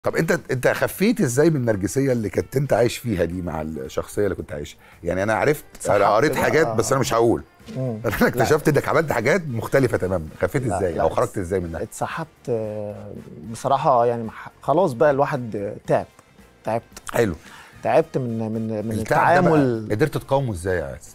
طب انت انت خفيت ازاي من النرجسيه اللي كنت انت عايش فيها دي مع الشخصيه اللي كنت عايشها يعني انا عرفت انا اتسحبت قريت بقى. حاجات بس انا مش هقول مم. انا اكتشفت انك عملت حاجات مختلفه تماما خفيت لا، ازاي لا، او خرجت ازاي منها اتسحبت آه، بصراحه يعني مح- خلاص بقى الواحد آه، تعب تعبت حلو تعبت من من من التعب ده بقى التعامل قدرت تقاومه ازاي يا عز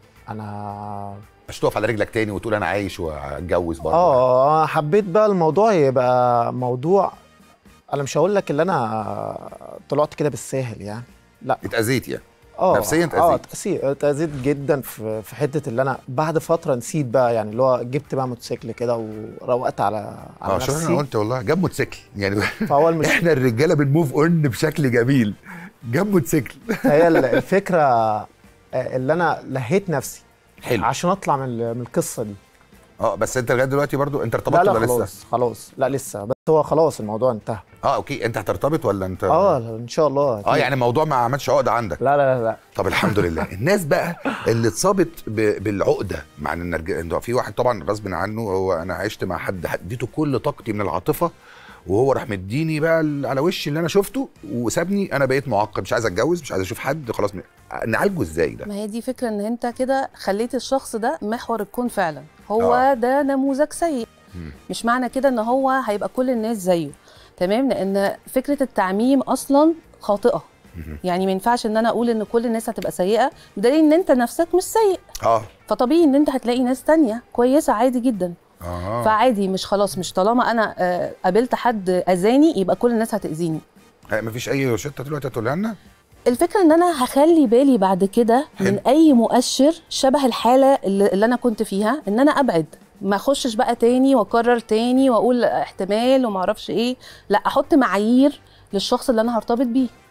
انا مش تقف على رجلك تاني وتقول انا عايش واتجوز برضه اه حبيت بقى الموضوع يبقى موضوع انا مش هقول لك اللي انا طلعت كده بالساهل يعني لا اتاذيت يعني اه نفسياً اه اتأذيت. تأذيت اتأذيت جدا في في حته اللي انا بعد فتره نسيت بقى يعني اللي هو جبت بقى موتوسيكل كده وروقت على على اه شوف انا نفسي قلت والله جاب موتوسيكل يعني فهو المش... احنا الرجاله بنموف اون بشكل جميل جاب موتوسيكل هي ال- الفكره آه، اللي انا لهيت نفسي حلو عشان اطلع من ال- من القصه دي اه بس انت لغايه دلوقتي برضو انت لا ارتبطت لا ولا لسه؟ خلاص خلاص لا لسه بس هو خلاص الموضوع انتهى اه اوكي انت هترتبط ولا انت اه ان شاء الله اه أكيد. يعني الموضوع ما عملش عقده عندك لا لا لا, لا. طب الحمد لله الناس بقى اللي اتصابت ب... بالعقده مع النرج... في واحد طبعا غصب عنه هو انا عشت مع حد اديته كل طاقتي من العاطفه وهو راح مديني بقى ال- على وشي اللي انا شفته وسابني انا بقيت معقد مش عايز اتجوز مش عايز اشوف حد خلاص م- نعالجه ازاي ده ما هي دي فكره ان انت كده خليت الشخص ده محور الكون فعلا هو آه. ده نموذج سيء مم. مش معنى كده ان هو هيبقى كل الناس زيه تمام لان فكره التعميم اصلا خاطئه مهم. يعني ما ينفعش ان انا اقول ان كل الناس هتبقى سيئه بدليل ان انت نفسك مش سيء اه فطبيعي ان انت هتلاقي ناس تانية كويسه عادي جدا اه فعادي مش خلاص مش طالما انا آه، قابلت حد اذاني يبقى كل الناس هتاذيني ما فيش اي روشته دلوقتي هتقولها لنا الفكره ان انا هخلي بالي بعد كده من حلو. اي مؤشر شبه الحاله اللي, اللي انا كنت فيها ان انا ابعد ما اخشش بقى تاني واكرر تاني واقول احتمال وما اعرفش ايه لا احط معايير للشخص اللي انا هرتبط بيه